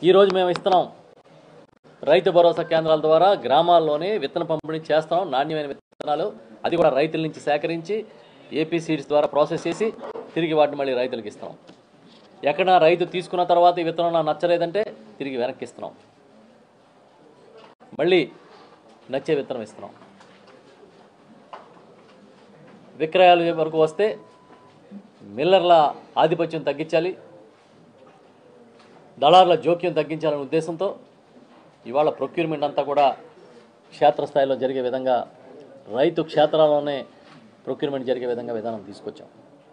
ఈరోజు మేము ఇస్తున్నాం రైతు భరోసా కేంద్రాల ద్వారా గ్రామాల్లోనే విత్తన పంపిణీ చేస్తున్నాం నాణ్యమైన విత్తనాలు అది కూడా రైతుల నుంచి సేకరించి ఏపీ సీడ్స్ ద్వారా ప్రాసెస్ చేసి తిరిగి వాటిని మళ్ళీ రైతులకు ఇస్తున్నాం ఎక్కడ రైతు తీసుకున్న తర్వాత ఈ విత్తనం నాకు నచ్చలేదంటే తిరిగి వెనక్కి ఇస్తున్నాం మళ్ళీ నచ్చే విత్తనం ఇస్తున్నాం విక్రయాలు వరకు వస్తే మిల్లర్ల ఆధిపత్యం తగ్గించాలి దళారుల జోక్యం తగ్గించాలనే ఉద్దేశంతో ఇవాళ ప్రొక్యూర్మెంట్ అంతా కూడా క్షేత్రస్థాయిలో జరిగే విధంగా రైతు క్షేత్రాల్లోనే ప్రొక్యూర్మెంట్ జరిగే విధంగా విధానం తీసుకొచ్చాం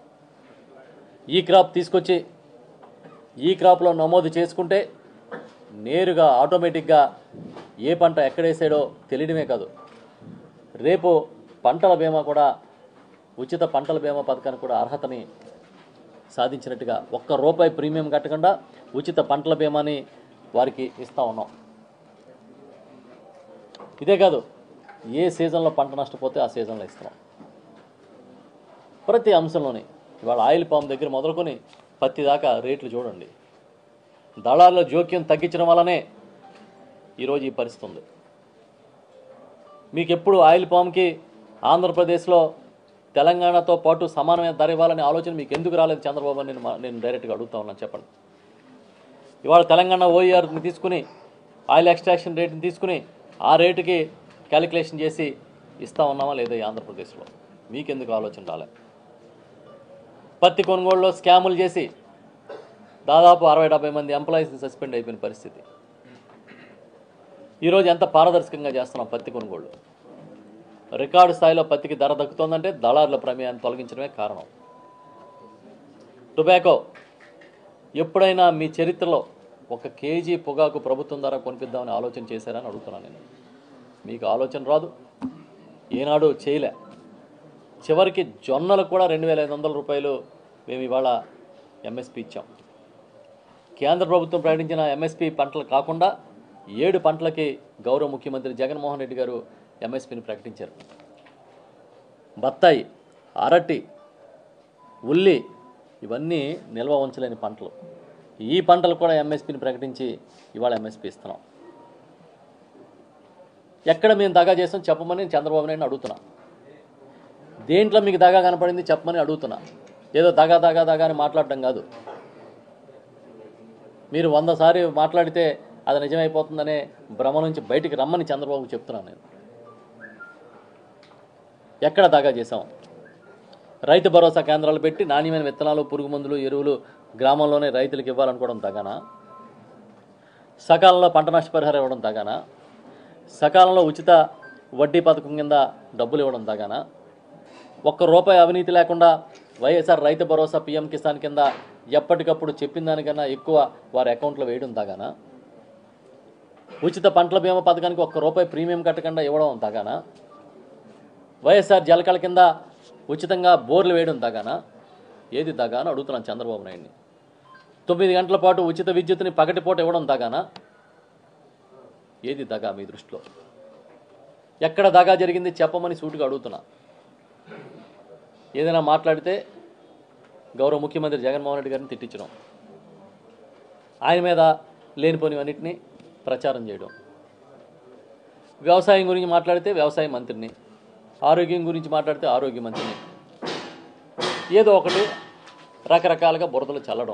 ఈ క్రాప్ తీసుకొచ్చి ఈ క్రాప్లో నమోదు చేసుకుంటే నేరుగా ఆటోమేటిక్గా ఏ పంట ఎక్కడేసాడో తెలియడమే కాదు రేపు పంటల బీమా కూడా ఉచిత పంటల బీమా పథకానికి కూడా అర్హతని సాధించినట్టుగా ఒక్క రూపాయి ప్రీమియం కట్టకుండా ఉచిత పంటల బీమాని వారికి ఇస్తా ఉన్నాం ఇదే కాదు ఏ సీజన్లో పంట నష్టపోతే ఆ సీజన్లో ఇస్తున్నాం ప్రతి అంశంలోని ఇవాళ ఆయిల్ పామ్ దగ్గర మొదలుకొని పత్తి దాకా రేట్లు చూడండి దళారుల జోక్యం తగ్గించడం వల్లనే ఈరోజు ఈ పరిస్థితి ఉంది మీకు ఎప్పుడు ఆయిల్ పామ్కి ఆంధ్రప్రదేశ్లో తెలంగాణతో పాటు సమానమైన ధర ఇవ్వాలనే ఆలోచన మీకు ఎందుకు రాలేదు చంద్రబాబు అని నేను మా- నేను డైరెక్ట్గా అడుగుతా ఉన్నాను చెప్పండి ఇవాళ తెలంగాణ ఓఈఆర్ని తీసుకుని ఆయిల్ ఎక్స్ట్రాక్షన్ రేట్ని తీసుకుని ఆ రేటుకి క్యాలిక్యులేషన్ చేసి ఇస్తా ఉన్నామా లేదా ఈ ఆంధ్రప్రదేశ్లో మీకెందుకు ఆలోచన రాలే పత్తి కొనుగోలులో స్కాములు చేసి దాదాపు అరవై డెబ్బై మంది ఎంప్లాయీస్ని సస్పెండ్ అయిపోయిన పరిస్థితి ఈరోజు ఎంత పారదర్శకంగా చేస్తున్నాం పత్తి కొనుగోళ్ళు రికార్డు స్థాయిలో పత్తికి ధర దక్కుతోందంటే దళారుల ప్రమేయాన్ని తొలగించడమే కారణం టొబాకో ఎప్పుడైనా మీ చరిత్రలో ఒక కేజీ పొగాకు ప్రభుత్వం ద్వారా కొనిపిద్దామని ఆలోచన చేశారని అడుగుతున్నాను నేను మీకు ఆలోచన రాదు ఏనాడు చేయలే చివరికి జొన్నలకు కూడా రెండు వేల ఐదు వందల రూపాయలు మేము ఇవాళ ఎంఎస్పి ఇచ్చాం కేంద్ర ప్రభుత్వం ప్రకటించిన ఎంఎస్పి పంటలు కాకుండా ఏడు పంటలకి గౌరవ ముఖ్యమంత్రి జగన్మోహన్ రెడ్డి గారు ఎంఎస్పిని ప్రకటించారు బత్తాయి అరటి ఉల్లి ఇవన్నీ నిల్వ ఉంచలేని పంటలు ఈ పంటలు కూడా ఎంఎస్పిని ప్రకటించి ఇవాళ ఎంఎస్పి ఇస్తున్నాం ఎక్కడ మేము దగా చేస్తాం చెప్పమని చంద్రబాబు నాయుడు అడుగుతున్నా దేంట్లో మీకు దగా కనపడింది చెప్పమని అడుగుతున్నా ఏదో దగా దగా దగా అని మాట్లాడటం కాదు మీరు వంద సారి మాట్లాడితే అది నిజమైపోతుందనే భ్రమ నుంచి బయటికి రమ్మని చంద్రబాబు చెప్తున్నాను నేను ఎక్కడ దాగా చేశాం రైతు భరోసా కేంద్రాలు పెట్టి నాణ్యమైన విత్తనాలు పురుగు మందులు ఎరువులు గ్రామంలోనే రైతులకు ఇవ్వాలనుకోవడం తగానా సకాలంలో పంట నష్టపరిహారం ఇవ్వడం తగానా సకాలంలో ఉచిత వడ్డీ పథకం కింద డబ్బులు ఇవ్వడం తగానా ఒక్క రూపాయి అవినీతి లేకుండా వైఎస్ఆర్ రైతు భరోసా పీఎం కిసాన్ కింద ఎప్పటికప్పుడు చెప్పిన దానికన్నా ఎక్కువ వారి అకౌంట్లో వేయడం తగానా ఉచిత పంటల బీమా పథకానికి ఒక్క రూపాయి ప్రీమియం కట్టకుండా ఇవ్వడం తగానా వైఎస్ఆర్ జలకళ కింద ఉచితంగా బోర్లు వేయడం తగానా ఏది తగా అని అడుగుతున్నాను చంద్రబాబు నాయుడిని తొమ్మిది గంటల పాటు ఉచిత విద్యుత్తుని పగటిపూట ఇవ్వడం తగానా ఏది దగా మీ దృష్టిలో ఎక్కడ దగా జరిగింది చెప్పమని సూటిగా అడుగుతున్నా ఏదైనా మాట్లాడితే గౌరవ ముఖ్యమంత్రి జగన్మోహన్ రెడ్డి గారిని తిట్టించడం ఆయన మీద లేనిపోనివన్నిటిని ప్రచారం చేయడం వ్యవసాయం గురించి మాట్లాడితే వ్యవసాయ మంత్రిని ఆరోగ్యం గురించి మాట్లాడితే ఆరోగ్య మంత్రిని ఏదో ఒకటి రకరకాలుగా బురదలు చల్లడం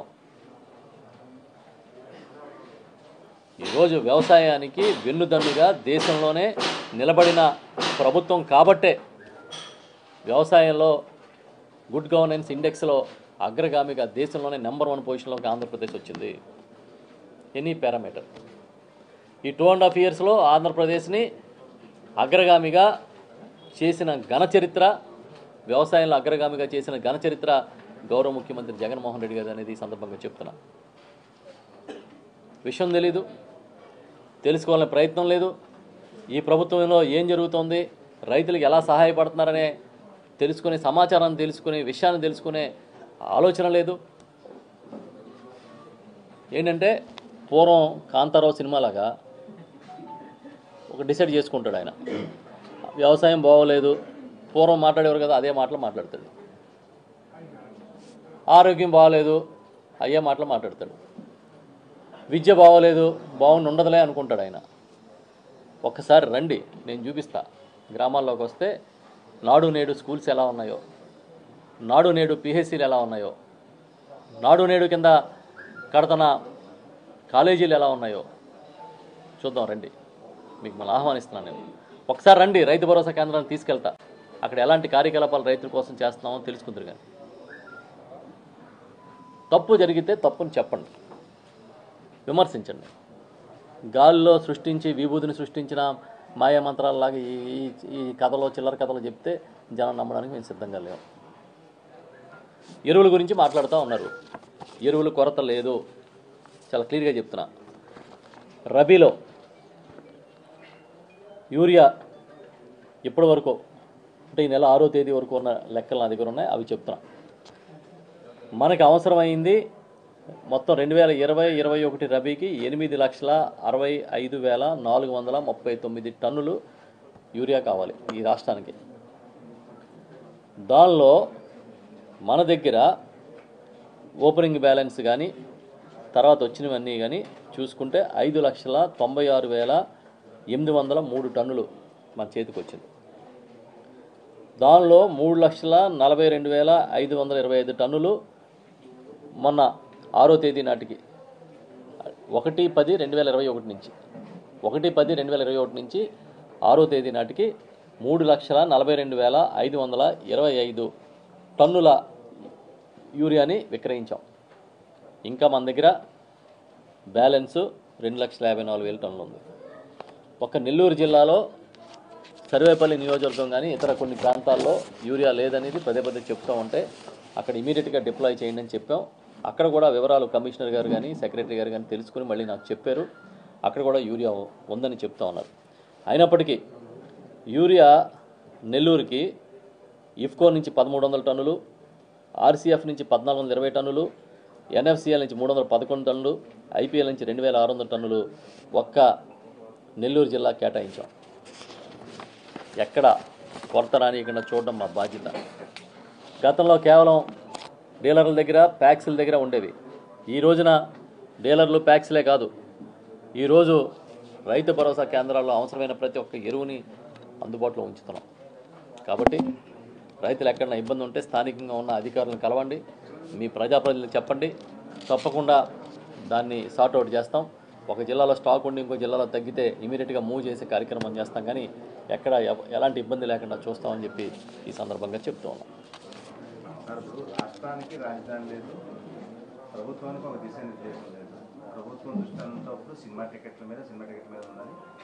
ఈరోజు వ్యవసాయానికి వెన్నుదన్నుగా దేశంలోనే నిలబడిన ప్రభుత్వం కాబట్టే వ్యవసాయంలో గుడ్ గవర్నెన్స్ ఇండెక్స్లో అగ్రగామిగా దేశంలోనే నెంబర్ వన్ పొజిషన్లోకి ఆంధ్రప్రదేశ్ వచ్చింది ఎనీ పారామీటర్ ఈ టూ అండ్ హాఫ్ ఇయర్స్లో ఆంధ్రప్రదేశ్ని అగ్రగామిగా చేసిన ఘన చరిత్ర వ్యవసాయంలో అగ్రగామిగా చేసిన ఘన చరిత్ర గౌరవ ముఖ్యమంత్రి జగన్మోహన్ రెడ్డి గారు అనేది ఈ సందర్భంగా చెప్తున్నా విషయం తెలీదు తెలుసుకోవాలనే ప్రయత్నం లేదు ఈ ప్రభుత్వంలో ఏం జరుగుతోంది రైతులకు ఎలా సహాయపడుతున్నారనే తెలుసుకునే సమాచారాన్ని తెలుసుకునే విషయాన్ని తెలుసుకునే ఆలోచన లేదు ఏంటంటే పూర్వం కాంతారావు సినిమాలాగా ఒక డిసైడ్ చేసుకుంటాడు ఆయన వ్యవసాయం బాగోలేదు పూర్వం మాట్లాడేవారు కదా అదే మాటలు మాట్లాడతాడు ఆరోగ్యం బాగోలేదు అయ్యే మాటలు మాట్లాడతాడు విద్య బాగోలేదు బాగుండి ఉండదులే అనుకుంటాడు ఆయన ఒక్కసారి రండి నేను చూపిస్తా గ్రామాల్లోకి వస్తే నాడు నేడు స్కూల్స్ ఎలా ఉన్నాయో నాడు నేడు పిహెచ్సీలు ఎలా ఉన్నాయో నాడు నేడు కింద కడతన కాలేజీలు ఎలా ఉన్నాయో చూద్దాం రండి మీకు మళ్ళీ ఆహ్వానిస్తున్నాను నేను ఒకసారి రండి రైతు భరోసా కేంద్రాన్ని తీసుకెళ్తా అక్కడ ఎలాంటి కార్యకలాపాలు రైతుల కోసం చేస్తున్నామో తెలుసుకుందరు కానీ తప్పు జరిగితే తప్పుని చెప్పండి విమర్శించండి గాల్లో సృష్టించి విభూతిని సృష్టించిన మాయా మంత్రాలలాగా ఈ ఈ- ఈ కథలో చిల్లర కథలు చెప్తే జనం నమ్మడానికి మేము సిద్ధంగా లేము ఎరువుల గురించి మాట్లాడుతూ ఉన్నారు ఎరువుల కొరత లేదు చాలా క్లియర్గా చెప్తున్నా రబీలో యూరియా ఇప్పటి వరకు అంటే ఈ నెల ఆరో తేదీ వరకు ఉన్న లెక్కలు నా దగ్గర ఉన్నాయి అవి చెప్తున్నా మనకు అవసరమైంది మొత్తం రెండు వేల ఇరవై ఇరవై ఒకటి రబీకి ఎనిమిది లక్షల అరవై ఐదు వేల నాలుగు వందల ముప్పై తొమ్మిది టన్నులు యూరియా కావాలి ఈ రాష్ట్రానికి దానిలో మన దగ్గర ఓపెనింగ్ బ్యాలెన్స్ కానీ తర్వాత వచ్చినవన్నీ కానీ చూసుకుంటే ఐదు లక్షల తొంభై ఆరు వేల ఎనిమిది వందల మూడు టన్నులు మన చేతికి వచ్చింది దానిలో మూడు లక్షల నలభై రెండు వేల ఐదు వందల ఇరవై ఐదు టన్నులు మొన్న ఆరో తేదీ నాటికి ఒకటి పది రెండు వేల ఇరవై ఒకటి నుంచి ఒకటి పది రెండు వేల ఇరవై ఒకటి నుంచి ఆరో తేదీ నాటికి మూడు లక్షల నలభై రెండు వేల ఐదు వందల ఇరవై ఐదు టన్నుల యూరియాని విక్రయించాం ఇంకా మన దగ్గర బ్యాలెన్స్ రెండు లక్షల యాభై నాలుగు వేల టన్నులు ఉంది ఒక్క నెల్లూరు జిల్లాలో సర్వేపల్లి నియోజకవర్గం కానీ ఇతర కొన్ని ప్రాంతాల్లో యూరియా లేదనేది పదే పదే చెప్తూ ఉంటే అక్కడ ఇమీడియట్గా డిప్లాయ్ చేయండి అని చెప్పాం అక్కడ కూడా వివరాలు కమిషనర్ గారు కానీ సెక్రటరీ గారు కానీ తెలుసుకుని మళ్ళీ నాకు చెప్పారు అక్కడ కూడా యూరియా ఉందని చెప్తా ఉన్నారు అయినప్పటికీ యూరియా నెల్లూరుకి ఇఫ్కో నుంచి పదమూడు వందల టన్నులు ఆర్సీఎఫ్ నుంచి పద్నాలుగు వందల ఇరవై టన్నులు ఎన్ఎఫ్సిఎల్ నుంచి మూడు వందల పదకొండు టన్నులు ఐపీఎల్ నుంచి రెండు వేల ఆరు వందల టన్నులు ఒక్క నెల్లూరు జిల్లా కేటాయించాం ఎక్కడ కొరత రానియకుండా చూడడం మా బాధ్యత గతంలో కేవలం డీలర్ల దగ్గర ప్యాక్స్ల దగ్గర ఉండేవి ఈ రోజున డీలర్లు ప్యాక్స్లే కాదు ఈరోజు రైతు భరోసా కేంద్రాల్లో అవసరమైన ప్రతి ఒక్క ఎరువుని అందుబాటులో ఉంచుతున్నాం కాబట్టి రైతులు ఎక్కడైనా ఇబ్బంది ఉంటే స్థానికంగా ఉన్న అధికారులను కలవండి మీ ప్రజాప్రతినిధులకు చెప్పండి తప్పకుండా దాన్ని సార్ట్ అవుట్ చేస్తాం ఒక జిల్లాలో స్టాక్ ఉండి ఇంకో జిల్లాలో తగ్గితే ఇమీడియట్గా మూవ్ చేసే కార్యక్రమం చేస్తాం కానీ ఎక్కడ ఎవ- ఎలాంటి ఇబ్బంది లేకుండా చూస్తామని చెప్పి ఈ సందర్భంగా చెప్తూ ఉన్నాం సార్ ఇప్పుడు రాష్ట్రానికి రాజధాని లేదు ప్రభుత్వానికి ఒక దిశానిర్దేశం లేదు ప్రభుత్వం దృష్టి అంతా ఇప్పుడు సినిమా టికెట్ల మీద సినిమా టికెట్ల మీద ఉందని